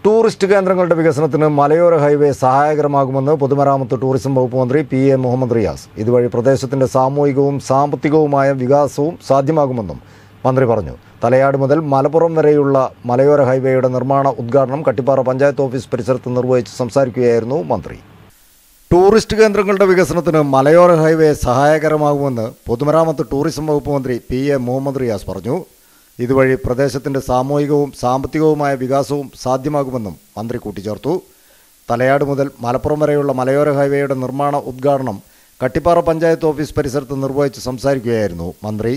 tourist കേന്ദ്രങ്ങളുടെ വികസനത്തിന് മലയോര ഹൈവേ സഹായകരമാകുമെന്ന് പൊതുമരാമത്ത് ടൂറിസം വകുപ്പ് മന്ത്രി പി എ മുഹമ്മദ് റിയാസ് ഇതുവഴി പ്രദേശത്തിന്റെ സാമൂഹികവും സാമ്പത്തികവുമായ വികാസവും സാധ്യമാകുമെന്നും മന്ത്രി പറഞ്ഞു തലയാട് മുതൽ മലപ്പുറം വരെയുള്ള മലയോര ഹൈവേയുടെ നിർമ്മാണ ഉദ്ഘാടനം കട്ടിപ്പാറ പഞ്ചായത്ത് ഓഫീസ് പരിസരത്ത് നിർവഹിച്ച് സംസാരിക്കുകയായിരുന്നു മന്ത്രി ടൂറിസ്റ്റ് കേന്ദ്രങ്ങളുടെ വികസനത്തിന് മലയോര ഹൈവേ സഹായകരമാകുമെന്ന് പൊതുമരാമത്ത് ടൂറിസം വകുപ്പ് മന്ത്രി പി എ മുഹമ്മദ് റിയാസ് പറഞ്ഞു ഇതുവഴി പ്രദേശത്തിന്റെ സാമൂഹികവും സാമ്പത്തികവുമായ വികാസവും സാധ്യമാകുമെന്നും മന്ത്രി കൂട്ടിച്ചേർത്തു തലയാട് മുതൽ മലപ്പുറം വരെയുള്ള മലയോര ഹൈവേയുടെ നിർമ്മാണ ഉദ്ഘാടനം കട്ടിപ്പാറ പഞ്ചായത്ത് ഓഫീസ് പരിസരത്ത് നിർവഹിച്ച് സംസാരിക്കുകയായിരുന്നു മന്ത്രി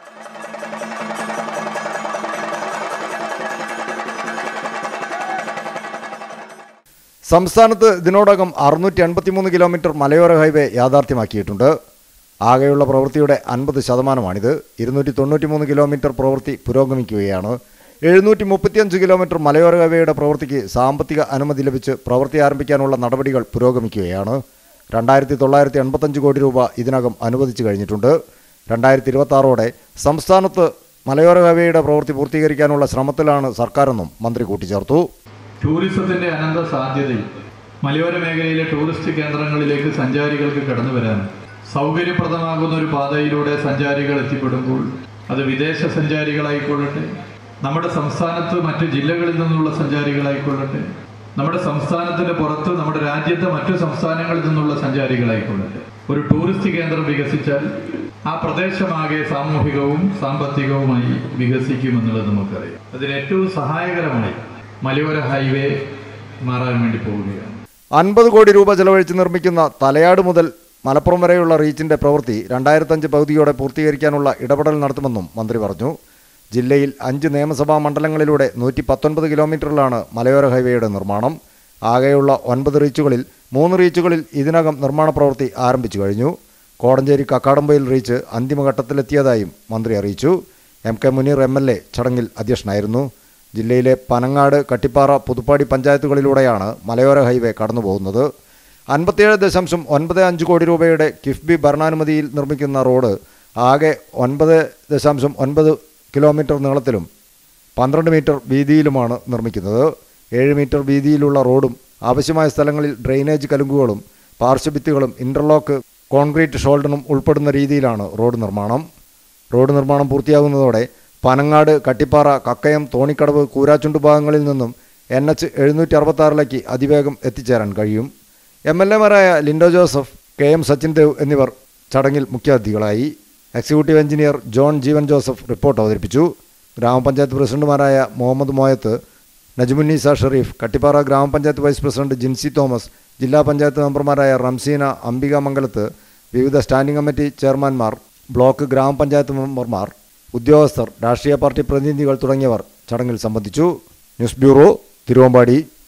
സംസ്ഥാനത്ത് ഇതിനോടകം അറുന്നൂറ്റി എൺപത്തിമൂന്ന് കിലോമീറ്റർ മലയോര ഹൈവേ യാഥാർത്ഥ്യമാക്കിയിട്ടുണ്ട് ആകെയുള്ള പ്രവൃത്തിയുടെ അൻപത് ശതമാനമാണിത് ഇരുന്നൂറ്റി തൊണ്ണൂറ്റിമൂന്ന് കിലോമീറ്റർ പ്രവൃത്തി പുരോഗമിക്കുകയാണ് എഴുന്നൂറ്റി മുപ്പത്തിയഞ്ച് കിലോമീറ്റർ മലയോര ഹൈവേയുടെ പ്രവൃത്തിക്ക് സാമ്പത്തിക അനുമതി ലഭിച്ച് പ്രവൃത്തി ആരംഭിക്കാനുള്ള നടപടികൾ പുരോഗമിക്കുകയാണ് രണ്ടായിരത്തി തൊള്ളായിരത്തി എൺപത്തഞ്ച് കോടി രൂപ ഇതിനകം അനുവദിച്ചു കഴിഞ്ഞിട്ടുണ്ട് രണ്ടായിരത്തി ഇരുപത്തി ആറോടെ സംസ്ഥാനത്ത് മലയോര ഹൈവേയുടെ പ്രവൃത്തി പൂർത്തീകരിക്കാനുള്ള ശ്രമത്തിലാണ് സർക്കാരെന്നും മന്ത്രി കൂട്ടിച്ചേർത്തു ടൂറിസത്തിന്റെ അനന്ത സാധ്യതയും മലയോര മേഖലയിലെ ടൂറിസ്റ്റ് കേന്ദ്രങ്ങളിലേക്ക് സഞ്ചാരികൾക്ക് കടന്നു വരാൻ സൗകര്യപ്രദമാകുന്ന ഒരു പാതയിലൂടെ സഞ്ചാരികൾ എത്തിപ്പെടുമ്പോൾ അത് വിദേശ സഞ്ചാരികളായിക്കൊള്ളട്ടെ നമ്മുടെ സംസ്ഥാനത്ത് മറ്റു ജില്ലകളിൽ നിന്നുള്ള സഞ്ചാരികളായിക്കൊള്ളട്ടെ നമ്മുടെ സംസ്ഥാനത്തിന്റെ പുറത്ത് നമ്മുടെ രാജ്യത്തെ മറ്റു സംസ്ഥാനങ്ങളിൽ നിന്നുള്ള സഞ്ചാരികളായിക്കൊള്ളട്ടെ ഒരു ടൂറിസ്റ്റ് കേന്ദ്രം വികസിച്ചാൽ ആ പ്രദേശമാകെ സാമൂഹികവും സാമ്പത്തികവുമായി വികസിക്കുമെന്നുള്ളത് നമുക്കറിയാം അതിന് ഏറ്റവും സഹായകരമായി മലയോര ഹൈവേ മാറാൻ വേണ്ടി പോവുകയാണ് അൻപത് കോടി രൂപ ചെലവഴിച്ച് നിർമ്മിക്കുന്ന തലയാട് മുതൽ മലപ്പുറം വരെയുള്ള റീച്ചിന്റെ പ്രവൃത്തി രണ്ടായിരത്തഞ്ച് പകുതിയോടെ പൂർത്തീകരിക്കാനുള്ള ഇടപെടൽ നടത്തുമെന്നും മന്ത്രി പറഞ്ഞു ജില്ലയിൽ അഞ്ച് നിയമസഭാ മണ്ഡലങ്ങളിലൂടെ നൂറ്റി പത്തൊൻപത് കിലോമീറ്ററിലാണ് മലയോര ഹൈവേയുടെ നിർമ്മാണം ആകെയുള്ള ഒൻപത് റീച്ചുകളിൽ മൂന്ന് റീച്ചുകളിൽ ഇതിനകം നിർമ്മാണ പ്രവൃത്തി ആരംഭിച്ചു കഴിഞ്ഞു കോടഞ്ചേരി കക്കാടമ്പയിൽ റീച്ച് അന്തിമഘട്ടത്തിലെത്തിയതായും മന്ത്രി അറിയിച്ചു M K Muneer M L A ചടങ്ങിൽ അധ്യക്ഷനായിരുന്നു ജില്ലയിലെ പനങ്ങാട് കട്ടിപ്പാറ പുതുപ്പാടി പഞ്ചായത്തുകളിലൂടെയാണ് മലയോര ഹൈവേ കടന്നുപോകുന്നത് അൻപത്തിയേഴ് ദശാംശം ഒൻപത് അഞ്ച് കോടി രൂപയുടെ കിഫ്ബി ഭരണാനുമതിയിൽ നിർമ്മിക്കുന്ന റോഡ് ആകെ ഒൻപത് ദശാംശം ഒൻപത് കിലോമീറ്റർ നീളത്തിലും പന്ത്രണ്ട് മീറ്റർ വീതിയിലുമാണ് നിർമ്മിക്കുന്നത് ഏഴ് മീറ്റർ വീതിയിലുള്ള റോഡും ആവശ്യമായ സ്ഥലങ്ങളിൽ ഡ്രെയിനേജ് കലുങ്കുകളും പാർശ്വഭിത്തികളും ഇന്റർലോക്ക് കോൺക്രീറ്റ് ഷോൾഡറും ഉൾപ്പെടുന്ന രീതിയിലാണ് റോഡ് നിർമ്മാണം റോഡ് നിർമ്മാണം പൂർത്തിയാകുന്നതോടെ പനങ്ങാട് കട്ടിപ്പാറ കക്കയം തോണിക്കടവ് കൂരാച്ചുണ്ട് ഭാഗങ്ങളിൽ നിന്നും എൻ എച്ച് എഴുന്നൂറ്റി അറുപത്താറിലേക്ക് അതിവേഗം എത്തിച്ചേരാൻ കഴിയും എം എൽ എമാരായ ലിൻഡോ ജോസഫ് കെ എം സച്ചിൻ ദേവ് എന്നിവർ ചടങ്ങിൽ മുഖ്യാതിഥികളായി executive engineer John Jeevan Joseph report അവതരിപ്പിച്ചു ഗ്രാമപഞ്ചായത്ത് പ്രസിഡന്റുമാരായ മുഹമ്മദ് മോയത്ത് നജ്മുന്നീസ ഷെറീഫ് കട്ടിപ്പാറ ഗ്രാമപഞ്ചായത്ത് വൈസ് പ്രസിഡന്റ് ജിൻസി തോമസ് ജില്ലാ പഞ്ചായത്ത് മെമ്പർമാരായ റംസീന അംബിക മംഗലത്ത് വിവിധ സ്റ്റാൻഡിംഗ് കമ്മിറ്റി ചെയർമാൻമാർ ബ്ലോക്ക് ഗ്രാമപഞ്ചായത്ത് മെമ്പർമാർ ഉദ്യോഗസ്ഥർ രാഷ്ട്രീയ പാർട്ടി പ്രതിനിധികൾ തുടങ്ങിയവർ ചടങ്ങിൽ സംബന്ധിച്ചു ന്യൂസ് ബ്യൂറോ തിരുവമ്പാടി